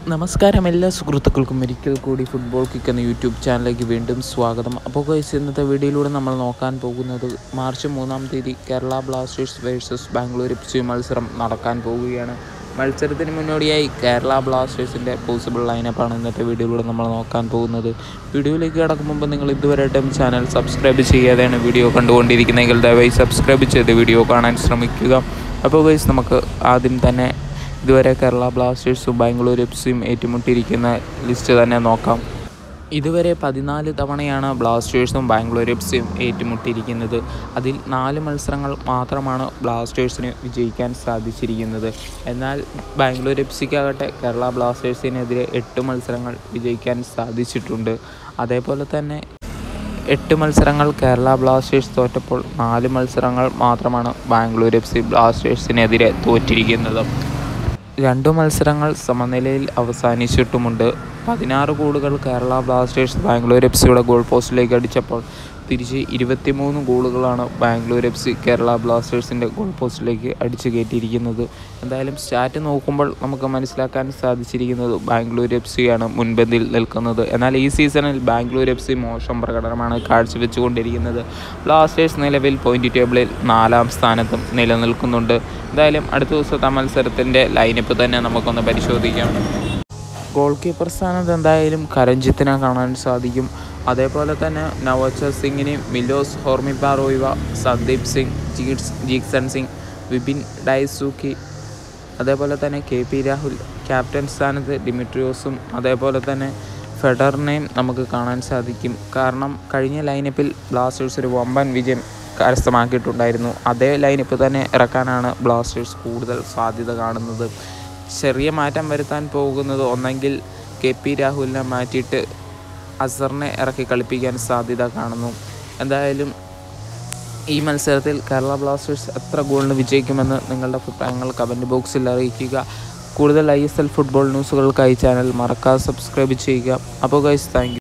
നമസ്കാരം എല്ലാ സുഹൃത്തുക്കൾക്കും ഒരിക്കൽ കൂടി ഫുട്ബോൾ കിക്ക് എന്ന യൂട്യൂബ് ചാനലിലേക്ക് വീണ്ടും സ്വാഗതം അപ്പോൾ ഗൈസ് ഇന്നത്തെ വീഡിയോയിലൂടെ നമ്മൾ നോക്കാൻ പോകുന്നത് മാർച്ച് മൂന്നാം തീയതി Kerala Blasters versus Bangalore F C മത്സരം നടക്കാൻ പോവുകയാണ് മത്സരത്തിന് മുന്നോടിയായി കേരള ബ്ലാസ്റ്റേഴ്സിൻ്റെ പോസിബിൾ ലൈനപ്പാണ് ഇന്നത്തെ വീഡിയോയിലൂടെ നമ്മൾ നോക്കാൻ പോകുന്നത് വീഡിയോയിലേക്ക് കടക്കും മുമ്പ് നിങ്ങൾ ഇതുവരെയായിട്ടും ചാനൽ സബ്സ്ക്രൈബ് ചെയ്യാതെയാണ് വീഡിയോ കണ്ടുകൊണ്ടിരിക്കുന്നതെങ്കിൽ ദയവായി സബ്സ്ക്രൈബ് ചെയ്ത് വീഡിയോ കാണാൻ ശ്രമിക്കുക അപ്പോൾ ഗൈസ് നമുക്ക് ആദ്യം തന്നെ ഇതുവരെ കേരള ബ്ലാസ്റ്റേഴ്സും ബാംഗ്ലൂർ എഫ് സിയും ഏറ്റുമുട്ടിയിരിക്കുന്ന ലിസ്റ്റ് തന്നെ നോക്കാം ഇതുവരെ പതിനാല് തവണയാണ് ബ്ലാസ്റ്റേഴ്സും ബാംഗ്ലൂർ എഫ് സിയും ഏറ്റുമുട്ടിയിരിക്കുന്നത് അതിൽ നാല് മത്സരങ്ങൾ മാത്രമാണ് ബ്ലാസ്റ്റേഴ്സിന് വിജയിക്കാൻ സാധിച്ചിരിക്കുന്നത് എന്നാൽ ബാംഗ്ലൂർ എഫ് സിക്കാകട്ടെ കേരള ബ്ലാസ്റ്റേഴ്സിനെതിരെ എട്ട് മത്സരങ്ങൾ വിജയിക്കാൻ സാധിച്ചിട്ടുണ്ട് അതേപോലെ തന്നെ എട്ട് മത്സരങ്ങൾ കേരള ബ്ലാസ്റ്റേഴ്സ് തോറ്റപ്പോൾ നാല് മത്സരങ്ങൾ മാത്രമാണ് ബാംഗ്ലൂർ എഫ് സി ബ്ലാസ്റ്റേഴ്സിനെതിരെ തോറ്റിരിക്കുന്നത് രണ്ടു മത്സരങ്ങൾ സമനിലയിൽ അവസാനിച്ചിട്ടുമുണ്ട് പതിനാറ് ഗോളുകൾ കേരള ബ്ലാസ്റ്റേഴ്സ് ബാംഗ്ലൂർ എഫ് സിയുടെ ഗോൾ പോസ്റ്റിലേക്ക് അടിച്ചപ്പോൾ തിരിച്ച് ഇരുപത്തിമൂന്ന് ഗോളുകളാണ് ബാംഗ്ലൂർ എഫ് സി കേരള ബ്ലാസ്റ്റേഴ്സിൻ്റെ ഗോൾ പോസ്റ്റിലേക്ക് അടിച്ചു കയറ്റിയിരിക്കുന്നത് എന്തായാലും സ്റ്റാറ്റ് നോക്കുമ്പോൾ നമുക്ക് മനസ്സിലാക്കാൻ സാധിച്ചിരിക്കുന്നത് ബാംഗ്ലൂർ എഫ് സിയാണ് മുൻപന്തിൽ നിൽക്കുന്നത് എന്നാൽ ഈ സീസണിൽ ബാംഗ്ലൂർ എഫ് സി മോശം പ്രകടനമാണ് കാഴ്ചവെച്ചുകൊണ്ടിരിക്കുന്നത് ബ്ലാസ്റ്റേഴ്സ് നിലവിൽ പോയിന്റ് ടേബിളിൽ നാലാം സ്ഥാനത്തും നിലനിൽക്കുന്നുണ്ട് എന്തായാലും അടുത്ത ദിവസത്തെ മത്സരത്തിൻ്റെ ലൈനപ്പ് തന്നെ നമുക്കൊന്ന് പരിശോധിക്കാം ഗോൾ കീപ്പർ സ്ഥാനത്ത് എന്തായാലും കരഞ്ജിത്തിനെ കാണാൻ സാധിക്കും അതേപോലെ തന്നെ നവോച്ച സിംഗിനെയും മിലോസ് ഹോർമിപ്പാറോയിവ സന്ദീപ് സിംഗ് ജീക്സ് ജീക്സൺ സിംഗ് വിപിൻ ഡൈസൂക്കി അതേപോലെ തന്നെ കെ പി രാഹുൽ ക്യാപ്റ്റൻ സ്ഥാനത്ത് ഡിമിട്രിയോസും അതേപോലെ തന്നെ ഫെഡറിനെയും നമുക്ക് കാണാൻ സാധിക്കും കാരണം കഴിഞ്ഞ ലൈനപ്പിൽ ബ്ലാസ്റ്റേഴ്സ് ഒരു വമ്പൻ വിജയം കരസ്ഥമാക്കിയിട്ടുണ്ടായിരുന്നു അതേ ലൈനപ്പ് തന്നെ ഇറക്കാനാണ് ബ്ലാസ്റ്റേഴ്സ് കൂടുതൽ സാധ്യത കാണുന്നത് ചെറിയ മാറ്റം വരുത്താൻ പോകുന്നത് ഒന്നെങ്കിൽ കെ പി രാഹുലിനെ മാറ്റിയിട്ട് അസറിനെ ഇറക്കി കളിപ്പിക്കാൻ സാധ്യത കാണുന്നു എന്തായാലും ഈ മത്സരത്തിൽ കേരള ബ്ലാസ്റ്റേഴ്സ് എത്ര ഗോളിന് വിജയിക്കുമെന്ന് നിങ്ങളുടെ അഭിപ്രായങ്ങൾ കമൻറ്റ് ബോക്സിൽ അറിയിക്കുക കൂടുതൽ ഐ എസ് എൽ ഫുട്ബോൾ ന്യൂസുകൾക്കായി ചാനൽ മറക്കാതെ സബ്സ്ക്രൈബ് ചെയ്യുക അപ്പോൾ ഗൈസ് താങ്ക്